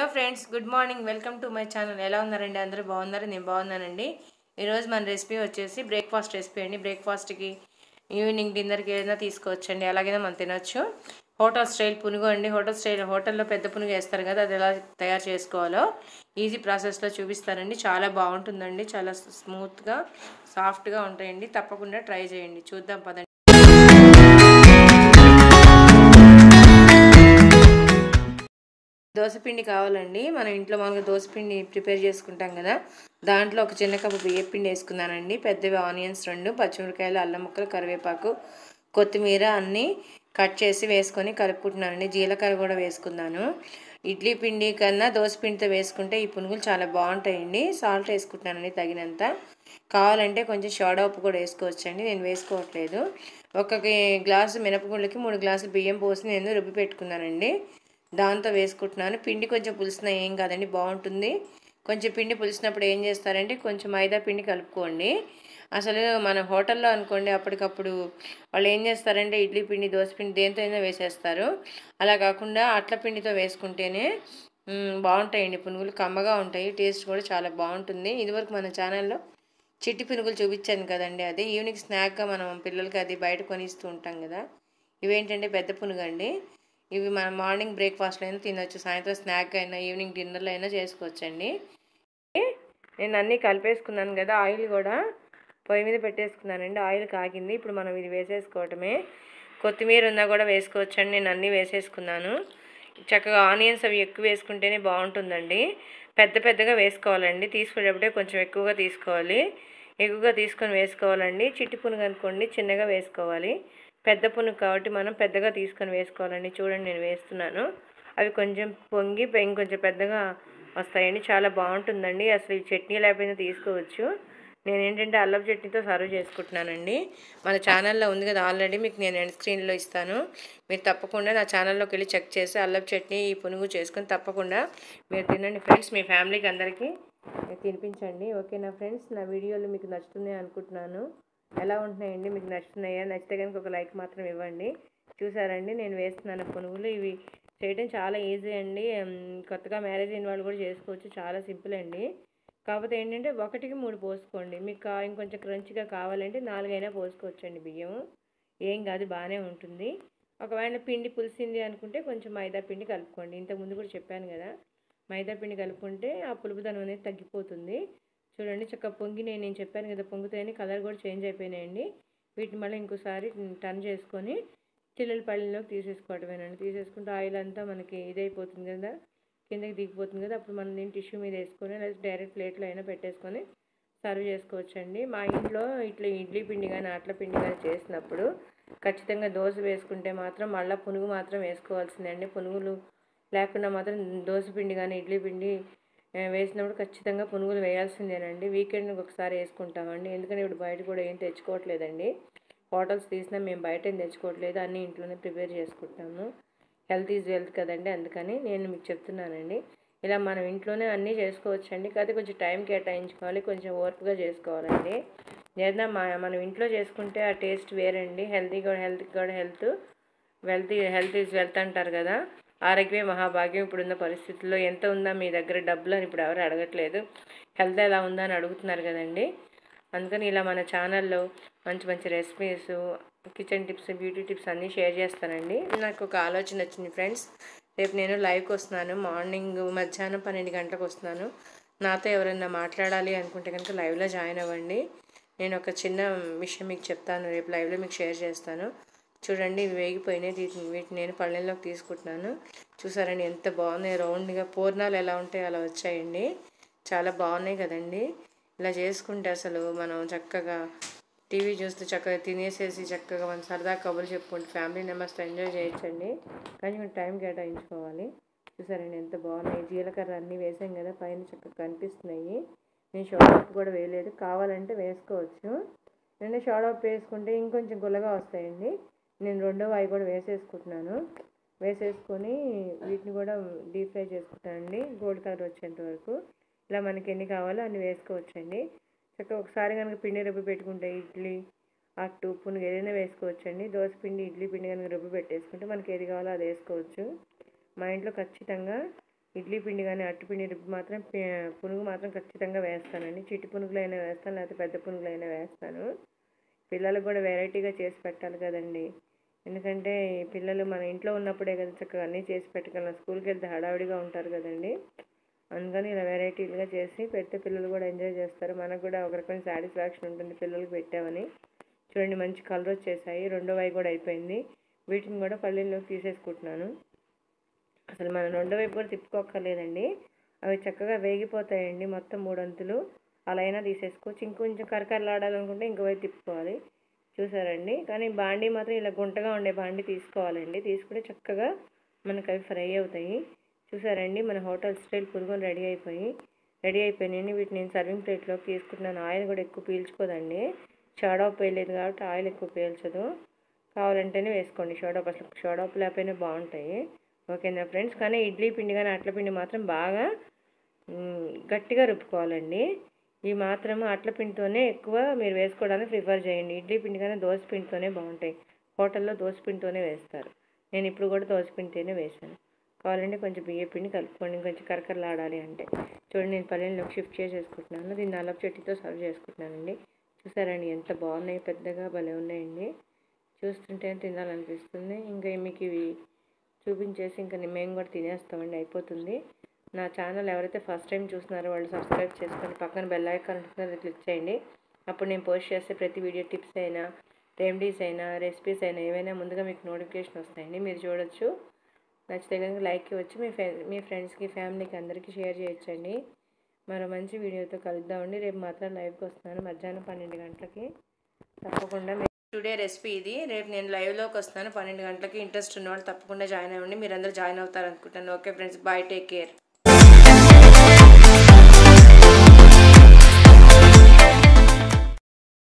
hello friends good morning welcome to my channel ఎలా ఉన్నారండి అందరూ బాగున్నారు నేను బాగున్నానండి ఈరోజు మన రెసిపీ వచ్చేసి బ్రేక్ఫాస్ట్ రెసిపీ అండి బ్రేక్ఫాస్ట్కి ఈవినింగ్ డిన్నర్కి ఏదైనా తీసుకోవచ్చండి అలాగైనా మనం తినొచ్చు హోటల్ స్టైల్ పునుగు అండి హోటల్ స్టైల్ హోటల్లో పెద్ద పునుగు వేస్తారు కదా అది ఎలా తయారు చేసుకోవాలో ఈజీ ప్రాసెస్లో చూపిస్తారండి చాలా బాగుంటుందండి చాలా స్మూత్గా సాఫ్ట్గా ఉంటాయండి తప్పకుండా ట్రై చేయండి చూద్దాం పదండి దోసపిండి కావాలండి మనం ఇంట్లో మామూలుగా దోసపిండి ప్రిపేర్ చేసుకుంటాం కదా దాంట్లో ఒక చిన్న కప్పు బియ్యపిండి వేసుకున్నానండి పెద్దవి ఆనియన్స్ రెండు పచ్చిమిరకాయలు అల్లం ముక్కలు కరివేపాకు కొత్తిమీర అన్నీ కట్ చేసి వేసుకొని కలుపుకుంటున్నానండి జీలకర్ర కూడా వేసుకున్నాను ఇడ్లీ పిండి కన్నా దోసపిండితో వేసుకుంటే ఈ పునుగులు చాలా బాగుంటాయండి సాల్ట్ వేసుకుంటున్నానండి తగినంత కావాలంటే కొంచెం సోడా ఉప్పు కూడా వేసుకోవచ్చండి నేను వేసుకోవట్లేదు ఒక గ్లాసు మినపగుళ్ళకి మూడు గ్లాసులు బియ్యం పోసి నేను రుబ్బి పెట్టుకున్నానండి దాంతో వేసుకుంటున్నాను పిండి కొంచెం పులిసిన ఏం కాదండి బాగుంటుంది కొంచెం పిండి పులిసినప్పుడు ఏం చేస్తారంటే కొంచెం మైదా పిండి కలుపుకోండి అసలు మన హోటల్లో అనుకోండి అప్పటికప్పుడు వాళ్ళు ఏం చేస్తారంటే ఇడ్లీ పిండి దోశ పిండి దేంతో అయినా వేసేస్తారు అలా కాకుండా అట్ల పిండితో వేసుకుంటేనే బాగుంటాయండి పునుగులు కమ్మగా ఉంటాయి టేస్ట్ కూడా చాలా బాగుంటుంది ఇదివరకు మన ఛానల్లో చిట్టి పునుగులు చూపించాను కదండి అది ఈవినింగ్ స్నాక్గా మనం పిల్లలకి అది బయట కొనిస్తూ ఉంటాం కదా ఇవేంటంటే పెద్ద పునుగు అండి ఇవి మనం మార్నింగ్ బ్రేక్ఫాస్ట్లో అయినా తినొచ్చు సాయంత్రం స్నాక్ అయినా ఈవినింగ్ డిన్నర్లో అయినా చేసుకోవచ్చండి నేను అన్నీ కలిపేసుకున్నాను కదా ఆయిల్ కూడా పొయ్యి మీద పెట్టేసుకున్నానండి ఆయిల్ కాగింది ఇప్పుడు మనం ఇది వేసేసుకోవటమే కొత్తిమీర ఉన్నా కూడా వేసుకోవచ్చండి నేను అన్నీ వేసేసుకున్నాను చక్కగా ఆనియన్స్ అవి ఎక్కువ వేసుకుంటేనే బాగుంటుందండి పెద్ద పెద్దగా వేసుకోవాలండి తీసుకునేటప్పుడే కొంచెం ఎక్కువగా తీసుకోవాలి ఎక్కువగా తీసుకొని వేసుకోవాలండి చిట్టి పునుగు అనుకోండి చిన్నగా వేసుకోవాలి పెద్ద పునుగు కాబట్టి మనం పెద్దగా తీసుకొని వేసుకోవాలండి చూడండి నేను వేస్తున్నాను అవి కొంచెం పొంగి ఇంకొంచెం పెద్దగా వస్తాయండి చాలా బాగుంటుందండి అసలు ఈ చట్నీ లేకపోయినా తీసుకోవచ్చు నేను ఏంటంటే అల్లం చట్నీతో సర్వ్ చేసుకుంటున్నానండి మన ఛానల్లో ఉంది కదా ఆల్రెడీ మీకు నేను ఎండ్ స్క్రీన్లో ఇస్తాను మీరు తప్పకుండా నా ఛానల్లోకి వెళ్ళి చెక్ చేసి అల్లం చట్నీ ఈ పునుగు చేసుకొని తప్పకుండా మీరు తినండి ఫ్రెండ్స్ మీ ఫ్యామిలీకి అందరికీ తినిపించండి ఓకేనా ఫ్రెండ్స్ నా వీడియోలు మీకు నచ్చుతున్నాయి అనుకుంటున్నాను ఎలా ఉంటున్నాయండి మీకు నచ్చుతున్నాయా నచ్చితే కనుక ఒక లైక్ మాత్రం ఇవ్వండి చూసారండి నేను వేస్తున్నాను పునుగులు ఇవి చేయడం చాలా ఈజీ అండి కొత్తగా మ్యారేజ్ అయిన వాళ్ళు కూడా చేసుకోవచ్చు చాలా సింపుల్ అండి కాకపోతే ఏంటంటే ఒకటికి మూడు పోసుకోండి మీకు ఇంకొంచెం క్రంచిగా కావాలంటే నాలుగైనా పోసుకోవచ్చండి బియ్యం ఏం కాదు బాగానే ఉంటుంది ఒకవేళ పిండి పులిసింది అనుకుంటే కొంచెం మైదా పిండి కలుపుకోండి ఇంతకుముందు కూడా చెప్పాను కదా మైదా పిండి కలుపుకుంటే ఆ పులుపుదనం అనేది తగ్గిపోతుంది చూడండి చక్కగా పొంగి నేను నేను చెప్పాను కదా పొంగుతాయని కలర్ కూడా చేంజ్ అయిపోయినాయండి వీటిని మళ్ళీ ఇంకోసారి టర్న్ చేసుకొని చిల్లుల పళ్ళలోకి తీసేసుకోవటమేనండి తీసేసుకుంటే ఆయిల్ అంతా మనకి ఇదైపోతుంది కదా కిందకి దిగిపోతుంది కదా అప్పుడు మనం దీన్ని టిష్యూ మీద వేసుకొని లేదా డైరెక్ట్ ప్లేట్లో అయినా పెట్టేసుకొని సర్వ్ చేసుకోవచ్చండి మా ఇంట్లో ఇట్లా ఇడ్లీ పిండి కానీ అట్ల పిండి కానీ చేసినప్పుడు ఖచ్చితంగా దోశ వేసుకుంటే మాత్రం మళ్ళీ పునుగు మాత్రం వేసుకోవాల్సిందండి పునుగులు లేకుండా మాత్రం దోశ పిండి కానీ ఇడ్లీ పిండి వేసినప్పుడు ఖచ్చితంగా పునుగులు వేయాల్సిందేనండి వీకెండ్కి ఒకసారి వేసుకుంటామండి ఎందుకంటే ఇప్పుడు బయట కూడా ఏం తెచ్చుకోవట్లేదండి హోటల్స్ తీసినా మేము బయట ఏం తెచ్చుకోవట్లేదు అన్నీ ఇంట్లోనే ప్రిపేర్ చేసుకుంటాము హెల్త్ ఈజ్ వెల్త్ కదండి అందుకని నేను మీకు చెప్తున్నానండి ఇలా మనం ఇంట్లోనే అన్నీ చేసుకోవచ్చండి కాకపోతే కొంచెం టైం కేటాయించుకోవాలి కొంచెం ఓర్పుగా చేసుకోవాలండి లేదా మా మనం ఇంట్లో చేసుకుంటే ఆ టేస్ట్ వేరండి హెల్తీ కూడా హెల్త్ కూడా health wealth health is wealth అంటారు కదా ఆరోగ్యమే మహాభాగ్యం ఇప్పుడున్న పరిస్థితుల్లో ఎంత ఉందా మీ దగ్గర డబ్బులు అని ఇప్పుడు ఎవరు అడగట్లేదు హెల్త్ ఎలా ఉందా అని అడుగుతున్నారు కదండి అందుకని ఇలా మన ఛానల్లో మంచి మంచి recipes kitchen tips beauty tips అన్నీ షేర్ చేస్తానండి నాకు ఒక ఆలోచన వచ్చింది ఫ్రెండ్స్ రేపు నేను లైవ్కి వస్తున్నాను మార్నింగ్ మధ్యాహ్నం పన్నెండు గంటలకు వస్తున్నాను నాతో ఎవరైనా మాట్లాడాలి అనుకుంటే కనుక లైవ్లో జాయిన్ అవ్వండి నేను ఒక చిన్న విషయం మీకు చెప్తాను రేపు లైవ్లో మీకు షేర్ చేస్తాను చూడండి ఇవి వేగిపోయినాయి వీటిని వీటిని నేను పళ్ళెంలోకి తీసుకుంటున్నాను చూసారండి ఎంత బాగున్నాయి రౌండ్గా పూర్ణాలు ఎలా ఉంటాయో అలా వచ్చాయండి చాలా బాగున్నాయి కదండి ఇలా చేసుకుంటే అసలు మనం చక్కగా టీవీ చూస్తూ చక్కగా తినేసేసి చక్కగా మన సరదా కబుర్లు చెప్పుకుంటూ ఫ్యామిలీ మెంబర్స్తో ఎంజాయ్ చేయొచ్చండి కానీ కొంచెం టైం కేటాయించుకోవాలి చూసారండి ఎంత బాగున్నాయి జీలకర్ర అన్నీ వేసాం కదా పైన చక్కగా కనిపిస్తున్నాయి నేను షోడాప్ కూడా వేయలేదు కావాలంటే వేసుకోవచ్చు నేను షోడాప్ వేసుకుంటే ఇంకొంచెం గుల్లగా వస్తాయండి నేను రెండో వాయి కూడా వేసేసుకుంటున్నాను వేసేసుకొని వీటిని కూడా డీప్ ఫ్రై చేసుకుంటానండి గోల్డ్ కలర్ వచ్చేంత వరకు ఇలా మనకి ఎన్ని కావాలో అన్ని వేసుకోవచ్చండి చక్కగా ఒకసారి కనుక పిండి రుబ్బి పెట్టుకుంటే ఇడ్లీ అట్టు పునుగు ఏదైనా వేసుకోవచ్చండి దోశ పిండి ఇడ్లీ పిండి కనుక రుబ్బి పెట్టేసుకుంటే మనకి ఏది కావాలో అది వేసుకోవచ్చు మా ఇంట్లో ఖచ్చితంగా ఇడ్లీ పిండి కానీ అట్టు పిండి రుబ్బి మాత్రం పి- పునుగు మాత్రం ఖచ్చితంగా వేస్తానండి చిట్టి పునుగులైనా వేస్తాను లేకపోతే పెద్ద పునుగులైనా వేస్తాను పిల్లలకు కూడా వెరైటీగా చేసి పెట్టాలి కదండి ఎందుకంటే ఈ పిల్లలు మన ఇంట్లో ఉన్నప్పుడే కదా చక్కగా అన్నీ చేసి పెట్టగలం స్కూల్కి వెళ్తే హడావిడిగా ఉంటారు కదండి అందుకని ఇలా వెరైటీలుగా చేసి పెడితే పిల్లలు కూడా ఎంజాయ్ చేస్తారు మనకు కూడా ఒక రకమైన సాటిస్ఫాక్షన్ ఉంటుంది పిల్లలకి పెట్టామని చూడండి మంచి కలర్ వచ్చేసాయి రెండో వై కూడా అయిపోయింది వీటిని కూడా పల్లీల్లోకి తీసేసుకుంటున్నాను అసలు మనం రెండో వైపు కూడా తిప్పుకోక్కర్లేదండి అవి చక్కగా వేగిపోతాయండి మొత్తం మూడొంతులు అలా అయినా తీసేసుకోవచ్చు ఇంకొంచెం కరకరలాడాలనుకుంటే ఇంకో వైపు తిప్పుకోవాలి చూసారండి కానీ బాండీ మాత్రం ఇలా గుంటగా ఉండే బాండీ తీసుకోవాలండి తీసుకుంటే చక్కగా మనకు అవి ఫ్రై అవుతాయి చూసారండి మన హోటల్ స్టైల్ పురుగులు రెడీ అయిపోయి రెడీ అయిపోయినాయి వీటిని నేను సర్వింగ్ ప్లేట్లోకి తీసుకుంటున్నాను ఆయిల్ కూడా ఎక్కువ పీల్చుకోదండి షాడోప్ వేయలేదు కాబట్టి ఆయిల్ ఎక్కువ పీల్చదు కావాలంటేనే వేసుకోండి షోడాప్ అసలు షోడాప్ లేకపోయినా బాగుంటాయి ఓకేనా ఫ్రెండ్స్ కానీ ఇడ్లీ పిండి కానీ అట్ల పిండి మాత్రం బాగా మ్, గట్టిగా రుబ్బుకోవాలండి ఈ మాత్రం అట్ల పిండితోనే ఎక్కువ మీరు వేసుకోవడానికి ప్రిఫర్ చేయండి ఇడ్లీ పిండి కానీ దోశ పిండితోనే బాగుంటాయి హోటల్లో దోశ పిండితోనే వేస్తారు నేను ఇప్పుడు కూడా దోశ పిండితోనే వేసాను కావాలంటే కొంచెం బియ్య పిండి కలుపుకోండి కొంచెం కరకరలాడాలి అంటే చూడండి నేను పల్లెల్లోకి షిఫ్ట్ చేసేసుకుంటున్నాను దీన్ని నల్లపు చెట్టుతో సర్వ్ చేసుకుంటున్నానండి చూసారండి ఎంత బాగున్నాయి పెద్దగా భలే ఉన్నాయండి చూస్తుంటే తినాలనిపిస్తుంది ఇంకా మీకు ఇవి చూపించేసి ఇంకా మేము కూడా తినేస్తామండి అయిపోతుంది నా ఛానల్ ఎవరైతే ఫస్ట్ టైం చూస్తున్నారో వాళ్ళు సబ్స్క్రైబ్ చేసుకొని పక్కన బెల్ ఐకాన్ ఉంటుంది అది క్లిక్ చేయండి అప్పుడు నేను పోస్ట్ చేసే ప్రతి వీడియో టిప్స్ అయినా రెమెడీస్ అయినా రెసిపీస్ అయినా ఏవైనా ముందుగా మీకు నోటిఫికేషన్ వస్తాయండి మీరు చూడొచ్చు నచ్చితే కనుక లైక్ ఇవ్వచ్చు మీ ఫ్రెండ్ మీ ఫ్రెండ్స్కి ఫ్యామిలీకి అందరికీ షేర్ చేయొచ్చండి మరో మంచి వీడియోతో కలుద్దామండి రేపు మాత్రం లైవ్కి వస్తున్నాను మధ్యాహ్నం పన్నెండు గంటలకి తప్పకుండా టుడే రెసిపీ ఇది రేపు నేను లైవ్లోకి వస్తున్నాను పన్నెండు గంటలకి ఇంట్రెస్ట్ ఉన్న వాళ్ళు తప్పకుండా జాయిన్ అవ్వండి మీరందరూ జాయిన్ అవుతారు అనుకుంటాను okay friends bye take care